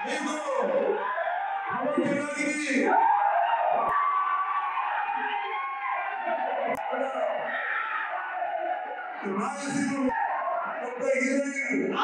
మీకు అవసరానికి రాయలసీమ గొప్ప హీరోయిన్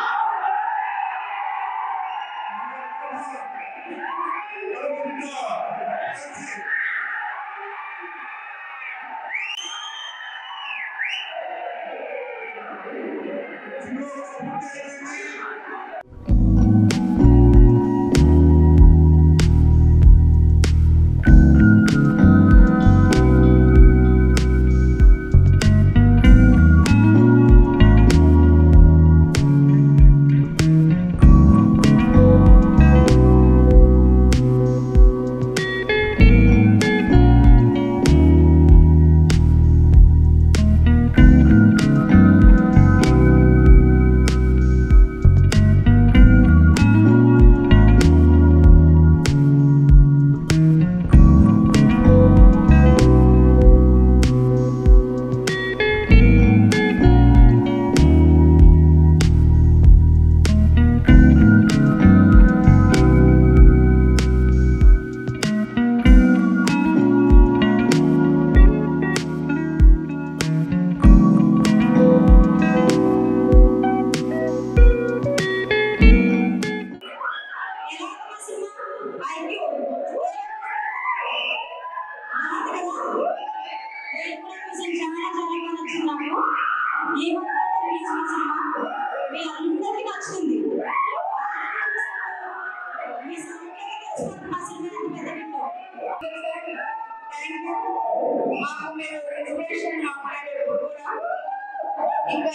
ఎలా ఉంది మా సినిమా ఐక్యూ నేను కూడా చూసాను చాలా చాలా బాగా నచ్చింది నాకు ఈ మధ్య రిలీజ్ చేసిన సినిమా మీ అందరికీ నచ్చుతుంది మీ సంఖ్యకి తెలుసుకోండి మా సినిమా ఎంత పెద్ద హిట్టో. థ్యాంక్ యూ మాకు మీరు ఇన్స్పిరేషన్ మాట్లాడే ఎప్పుడు కూడా ఇంకా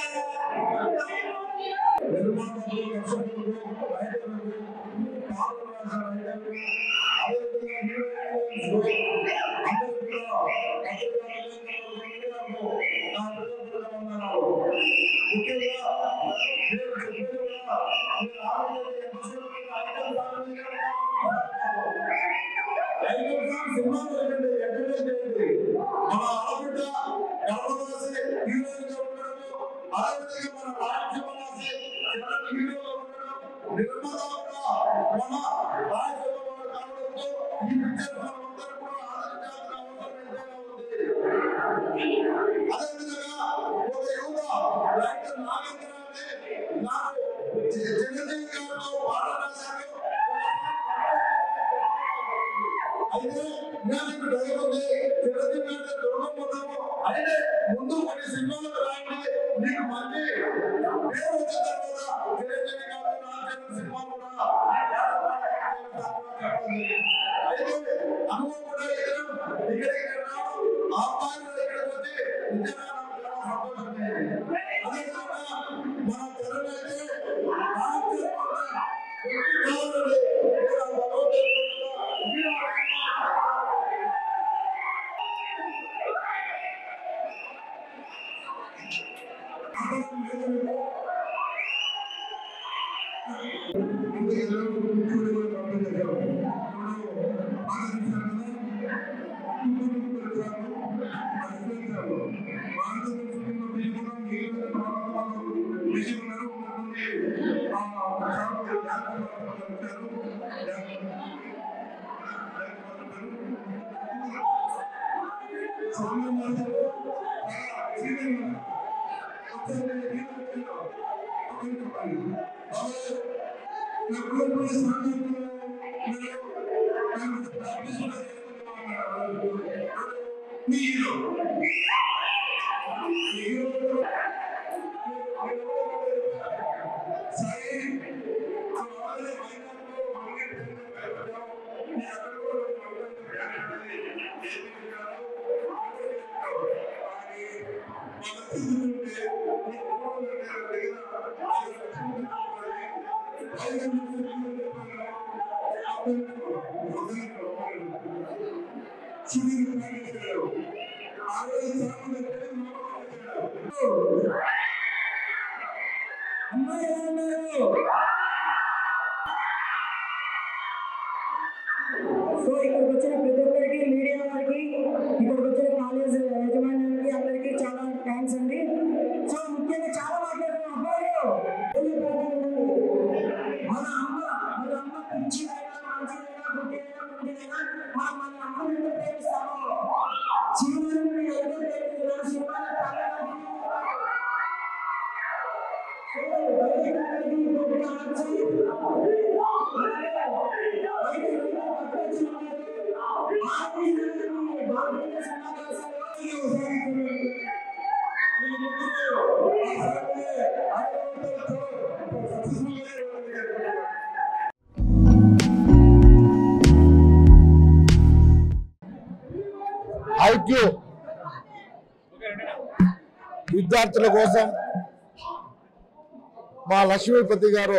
అదేవిధంగా ఒక యువత డాక్టర్ నాగేంద్ర నాకు చిరంజీవి గారితో పాట రాశారు అయితే నేను ఇక్కడ చదువుకుంది చిరంజీవి గారితో దొరకపోతాము అయితే ముందు కొన్ని సినిమాలకు రాయండి నీకు మంచి పేరు వచ్చిన తర్వాత చిరంజీవి గారు నాగేంద్ర సినిమా కూడా అయితే అనుభవం కూడా ఇద్దరం ఇక్కడికి రావడం ఆ అమ్మాయి కూడా ఇక్కడికి వచ్చి నిజంగా నాకు చాలా సంతోషం అదేవిధంగా మన తెరలైతే రామచంద్ర కావాలండి నేను భగవంతుడు అమ్మాయి ఎలా ఉన్నారు సో ఇక్కడికి వచ్చిన ప్రతి ఒక్కరికి మీడియా వారికి ఇక్కడికి వచ్చిన కాలేజ్ యజమానులకి అందరికీ చాలా థ్యాంక్స్ అండి సో ముఖ్యంగా చాలా మాట్లాడుతున్నాం అబ్బాయిలు మన అమ్మ మన అమ్మ పిచ్చి ఐక్యూ విద్యార్థుల కోసం మా లక్ష్మీపతి గారు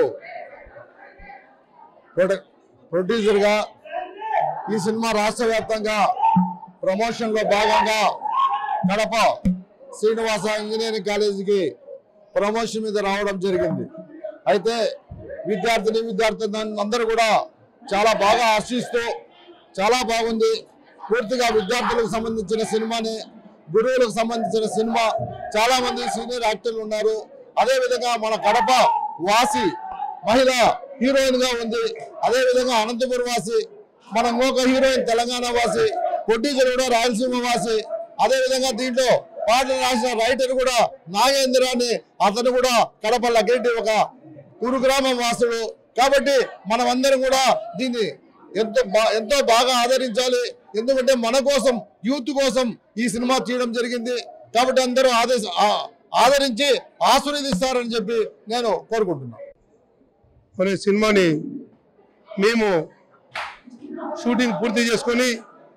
ప్రొడ- ప్రొడ్యూసర్గా ఈ సినిమా రాష్ట్ర వ్యాప్తంగా ప్రమోషన్లో భాగంగా కడప శ్రీనివాస ఇంజనీరింగ్ కాలేజీకి ప్రమోషన్ మీద రావడం జరిగింది అయితే విద్యార్థిని విద్యార్థులు అందరూ కూడా చాలా బాగా ఆశిస్తూ చాలా బాగుంది పూర్తిగా విద్యార్థులకు సంబంధించిన సినిమాని గురువులకు సంబంధించిన సినిమా చాలా మంది సీనియర్ యాక్టర్లు ఉన్నారు అదే విధంగా మన కడప వాసి మహిళ హీరోయిన్ గా ఉంది అదే విధంగా అనంతపురం వాసి మన ఇంకొక హీరోయిన్ తెలంగాణ వాసి ప్రొడ్యూసర్ కూడా రాయలసీమ వాసి అదే విధంగా దీంట్లో పాటలు రాసిన రైటర్ కూడా నాగేంద్ర అని అతను కూడా కడప లగేటి ఒక కురుగ్రామం వాసుడు కాబట్టి మనం అందరం కూడా దీన్ని ఎంతో బా ఎంతో బాగా ఆదరించాలి ఎందుకంటే మన కోసం యూత్ కోసం ఈ సినిమా చేయడం జరిగింది కాబట్టి అందరూ ఆదేశ ఆ- ఆదరించి ఆశీర్వదిస్తారని చెప్పి నేను కోరుకుంటున్నాను మరి సినిమాని మేము షూటింగ్ పూర్తి చేసుకొని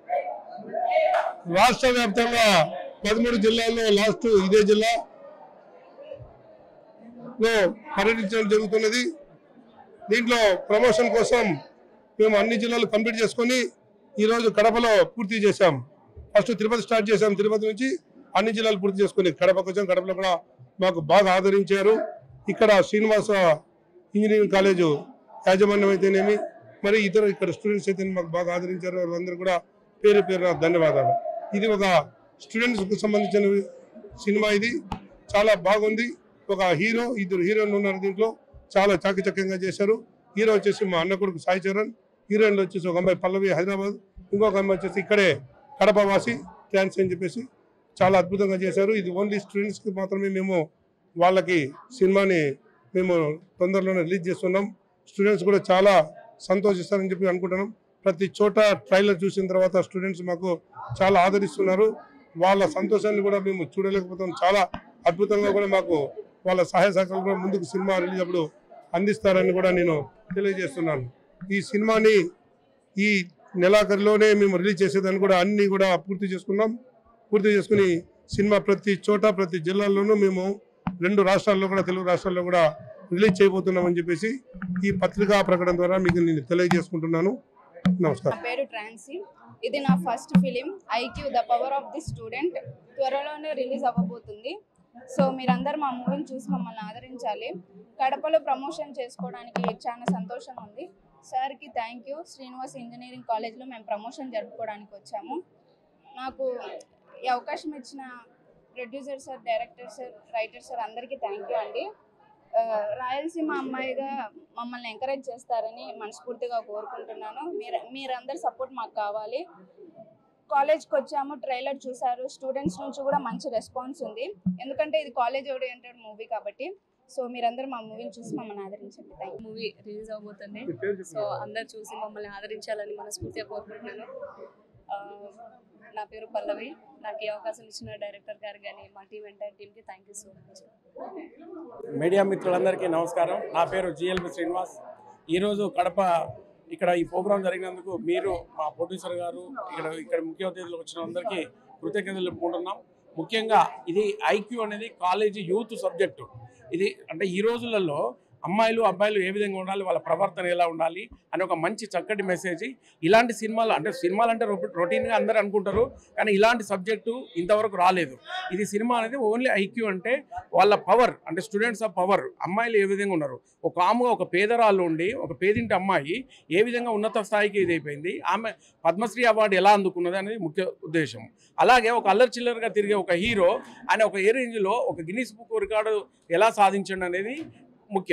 రాష్ట్ర వ్యాప్తంగా పదమూడు జిల్లాల్లో లాస్ట్ ఇదే జిల్లా లో పర్యటించడం జరుగుతున్నది దీంట్లో ప్రమోషన్ కోసం మేము అన్ని జిల్లాలు కంప్లీట్ చేసుకొని ఈరోజు కడపలో పూర్తి చేశాం ఫస్ట్ తిరుపతి స్టార్ట్ చేశాం తిరుపతి నుంచి అన్ని జిల్లాలు పూర్తి చేసుకుని కడపకు వచ్చాం కడపలో కూడా మాకు బాగా ఆదరించారు ఇక్కడ శ్రీనివాస ఇంజనీరింగ్ కాలేజు యాజమాన్యం అయితేనేమి మరి ఇతర ఇక్కడ స్టూడెంట్స్ అయితే మాకు బాగా ఆదరించారు వాళ్ళందరూ కూడా పేరు పేరు ధన్యవాదాలు ఇది ఒక స్టూడెంట్స్కు సంబంధించిన సినిమా ఇది చాలా బాగుంది ఒక హీరో ఇద్దరు హీరోయిన్లు ఉన్నారు దీంట్లో చాలా చాకచక్యంగా చేశారు హీరో వచ్చేసి మా అన్న కొడుకు సాయి చరణ్ హీరోయిన్లు వచ్చేసి ఒక అమ్మాయి పల్లవి హైదరాబాద్ ఇంకొక అమ్మాయి వచ్చేసి ఇక్కడే కడప వాసి డ్యాన్స్ అని చెప్పేసి చాలా అద్భుతంగా చేశారు ఇది ఓన్లీ స్టూడెంట్స్కి మాత్రమే మేము వాళ్ళకి సినిమాని మేము తొందరలోనే రిలీజ్ చేస్తున్నాం స్టూడెంట్స్ కూడా చాలా సంతోషిస్తారని చెప్పి అనుకుంటున్నాం ప్రతి చోట ట్రైలర్ చూసిన తర్వాత స్టూడెంట్స్ మాకు చాలా ఆదరిస్తున్నారు వాళ్ళ సంతోషాన్ని కూడా మేము చూడలేకపోతాం చాలా అద్భుతంగా కూడా మాకు వాళ్ళ సహాయ సహకారాలు కూడా ముందుకు సినిమా రిలీజ్ అప్పుడు అందిస్తారని కూడా నేను తెలియజేస్తున్నాను ఈ సినిమాని ఈ నెలాఖరులోనే మేము రిలీజ్ చేసేదాన్ని కూడా అన్ని కూడా పూర్తి చేసుకున్నాం పూర్తి చేసుకుని సినిమా ప్రతి చోట ప్రతి జిల్లాల్లోనూ మేము రెండు రాష్ట్రాల్లో కూడా తెలుగు రాష్ట్రాల్లో కూడా రిలీజ్ చేయబోతున్నామని చెప్పేసి ఈ పత్రికా ప్రకటన ద్వారా మీకు నేను తెలియజేసుకుంటున్నాను నమస్కారం నా పేరు ట్రాన్సీ ఇది నా first film IQ the power of the student త్వరలోనే రిలీజ్ అవ్వబోతుంది సో మీరందరూ మా మూవీని చూసి మమ్మల్ని ఆదరించాలి కడపలో ప్రమోషన్ చేసుకోవడానికి చాలా సంతోషంగా ఉంది సార్కి థ్యాంక్ యూ శ్రీనివాస్ ఇంజనీరింగ్ కాలేజ్లో మేము ప్రమోషన్ జరుపుకోవడానికి వచ్చాము నాకు ఈ అవకాశం ఇచ్చిన producer sir director sir writer sir అందరికీ థ్యాంక్ యూ అండి ఆ, రాయలసీమ అమ్మాయిగా మమ్మల్ని ఎంకరేజ్ చేస్తారని మనస్ఫూర్తిగా కోరుకుంటున్నాను మీరు మీరందరి సపోర్ట్ మాకు కావాలి కాలేజ్కి వచ్చాము ట్రైలర్ చూసారు స్టూడెంట్స్ నుంచి కూడా మంచి రెస్పాన్స్ ఉంది ఎందుకంటే ఇది కాలేజ్ ఓరియంటెడ్ మూవీ కాబట్టి సో మీరందరూ మా మూవీని చూసి మమ్మల్ని ఆదరించండి థ్యాంక్ యూ మూవీ రిలీజ్ అవబోతుంది సో అందరు చూసి మమ్మల్ని ఆదరించాలని మనస్ఫూర్తిగా కోరుకుంటున్నాను ఆ, నా పేరు పల్లవి నాకు ఈ అవకాశం ఇచ్చిన డైరెక్టర్ గారు కానీ మా టీం ఎంటైర్ టీమ్కి thank you so much media మిత్రులందరికీ నమస్కారం నా పేరు జిఎల్బి శ్రీనివాస్ ఈరోజు కడప ఇక్కడ ఈ ప్రోగ్రాం జరిగినందుకు మీరు మా ప్రొడ్యూసర్ గారు ఇక్కడ ఇక్కడ ముఖ్య అతిథులు వచ్చిన అందరికీ కృతజ్ఞతలు చెప్పుకుంటున్నాం ముఖ్యంగా ఇది ఐక్యూ అనేది కాలేజీ యూత్ సబ్జెక్టు ఇది అంటే ఈ రోజులలో అమ్మాయిలు అబ్బాయిలు ఏ విధంగా ఉండాలి వాళ్ళ ప్రవర్తన ఎలా ఉండాలి అని ఒక మంచి చక్కటి మెసేజ్ ఇలాంటి సినిమాలు అంటే సినిమాలు అంటే రొటీన్గా అందరూ అనుకుంటారు కానీ ఇలాంటి సబ్జెక్టు ఇంతవరకు రాలేదు ఇది సినిమా అనేది ఓన్లీ ఐక్యూ అంటే వాళ్ళ పవర్ అంటే స్టూడెంట్స్ ఆఫ్ పవర్ అమ్మాయిలు ఏ విధంగా ఉన్నారు ఒక ఆమెగా ఒక పేదరాళ్ళు ఉండి ఒక పేదింటి అమ్మాయి ఏ విధంగా ఉన్నత స్థాయికి ఇది అయిపోయింది ఆమె పద్మశ్రీ అవార్డు ఎలా అందుకున్నది అనేది ముఖ్య ఉద్దేశం అలాగే ఒక అల్లరి చిల్లరగా తిరిగే ఒక హీరో ఆయన ఒక ఏ రేంజ్లో ఒక గిన్నీస్ బుక్ రికార్డు ఎలా సాధించండి అనేది ముఖ్యం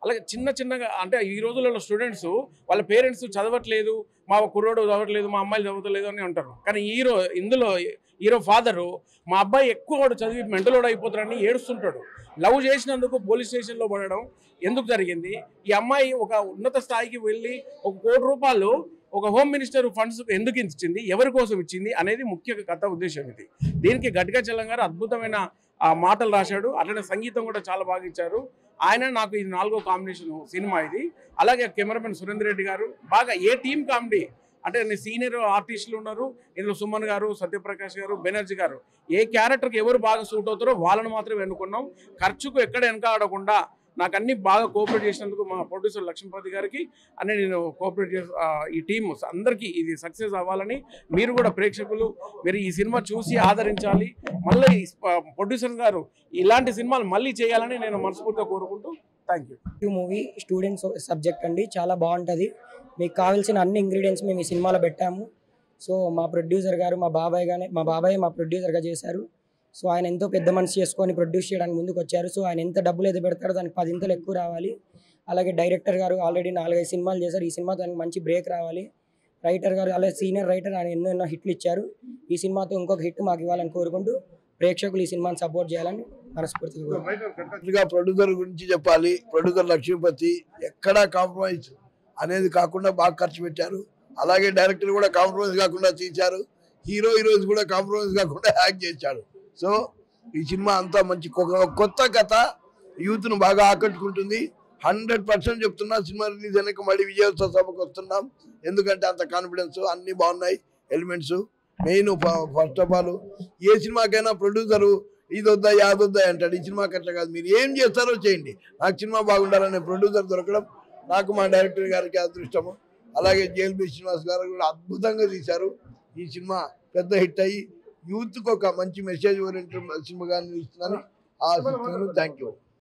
అలాగే చిన్న చిన్నగా అంటే ఈ రోజులలో స్టూడెంట్స్ వాళ్ళ పేరెంట్స్ చదవట్లేదు మా కుర్రోడు చదవట్లేదు మా అమ్మాయిలు చదవట్లేదు అని అంటారు కానీ హీరో ఇందులో హీరో ఫాదరు మా అబ్బాయి ఎక్కువ వాడు చదివి మెంటలోడ్ అయిపోతాడని ఏడుస్తుంటాడు లవ్ చేసినందుకు పోలీస్ స్టేషన్లో పడడం ఎందుకు జరిగింది ఈ అమ్మాయి ఒక ఉన్నత స్థాయికి వెళ్ళి ఒక కోటి రూపాయలు ఒక హోమ్ మినిస్టర్ ఫండ్స్ ఎందుకు ఇచ్చింది ఎవరి కోసం ఇచ్చింది అనేది ముఖ్య కథ ఉద్దేశం ఇది దీనికి గట్టిగా చల్లం గారు అద్భుతమైన ఆ మాటలు రాశాడు అట్లనే సంగీతం కూడా చాలా బాగా ఇచ్చారు ఆయన నాకు ఇది నాలుగో కాంబినేషన్ సినిమా ఇది అలాగే కెమెరామెన్ సురేందర్ రెడ్డి గారు బాగా ఏ టీం కామెడీ అంటే సీనియర్ ఆర్టిస్టులు ఉన్నారు ఇందులో సుమన్ గారు సత్యప్రకాష్ గారు బెనర్జీ గారు ఏ క్యారెక్టర్కి ఎవరు బాగా సూట్ అవుతారో వాళ్ళని మాత్రమే ఎన్నుకున్నాం ఖర్చుకు ఎక్కడ వెనక ఆడకుండా నాకు అన్ని బాగా కోఆపరేట్ చేసినందుకు మా ప్రొడ్యూసర్ లక్ష్మీపతి గారికి అన్ని నేను కోఆపరేట్ చేసి ఆ, ఈ టీం అందరికీ ఇది సక్సెస్ అవ్వాలని మీరు కూడా ప్రేక్షకులు మీరు ఈ సినిమా చూసి ఆదరించాలి మళ్ళీ ప్రొడ్యూసర్ గారు ఇలాంటి సినిమాలు మళ్ళీ చేయాలని నేను మనస్ఫూర్తిగా కోరుకుంటూ థ్యాంక్ యూ ఈ మూవీ స్టూడెంట్స్ సబ్జెక్ట్ అండి చాలా బాగుంటుంది మీకు కావాల్సిన అన్ని ఇంగ్రీడియంట్స్ మేము ఈ సినిమాలో పెట్టాము సో మా ప్రొడ్యూసర్ గారు మా బాబాయ్ గానే మా బాబాయ్ మా ప్రొడ్యూసర్గా చేశారు సో ఆయన ఎంతో పెద్ద మనిషి చేసుకొని ప్రొడ్యూస్ చేయడానికి ముందుకు వచ్చారు సో ఆయన ఎంత డబ్బులు అయితే పెడతారో దానికి పదింతలు ఎక్కువ రావాలి అలాగే డైరెక్టర్ గారు ఆల్రెడీ నాలుగైదు సినిమాలు చేశారు ఈ సినిమా దానికి మంచి బ్రేక్ రావాలి రైటర్ గారు అలాగే సీనియర్ రైటర్ ఆయన ఎన్నో ఎన్నో హిట్లు ఇచ్చారు ఈ సినిమాతో ఇంకొక హిట్ మాకు ఇవ్వాలని కోరుకుంటూ ప్రేక్షకులు ఈ సినిమాని సపోర్ట్ చేయాలని మనస్ఫూర్తిగా కోరుకుంటున్నాను. గా ప్రొడ్యూసర్ గురించి చెప్పాలి ప్రొడ్యూసర్ లక్ష్మీపతి ఎక్కడా కాంప్రమైజ్ అనేది కాకుండా బాగా ఖర్చు పెట్టారు అలాగే డైరెక్టర్ కూడా కాంప్రమైజ్ కాకుండా తీశారు హీరో హీరోయిన్స్ కూడా కాంప్రమైజ్ కాకుండా యాక్ట్ చేశాడు సో ఈ సినిమా అంతా మంచి కొ- కొత్త కథ యూత్ ను బాగా ఆకట్టుకుంటుంది హండ్రెడ్ పర్సెంట్ చెప్తున్నా సినిమా రిలీజ్ అయినాక మళ్ళీ విజయోత్సవ సభకు వస్తున్నాం ఎందుకంటే అంత కాన్ఫిడెన్స్ అన్ని బాగున్నాయి elements main first of all ఏ సినిమాకైనా ప్రొడ్యూసరు ఇది వద్దా యాది వద్దా అంటాడు ఈ సినిమాకి అట్లా కాదు మీరు ఏం చేస్తారో చేయండి నాకు సినిమా బాగుండాలనే ప్రొడ్యూసర్ దొరకడం నాకు మా డైరెక్టర్ గారికి అదృష్టము అలాగే జేఎల్బి శ్రీనివాస్ గారు కూడా అద్భుతంగా తీశారు ఈ సినిమా పెద్ద హిట్ అయ్యి యూత్కి ఒక మంచి మెసేజ్ ఓరియంటెడ్ సినిమాగా ఇస్తున్నాను ఆశిస్తున్నాను థ్యాంక్ యూ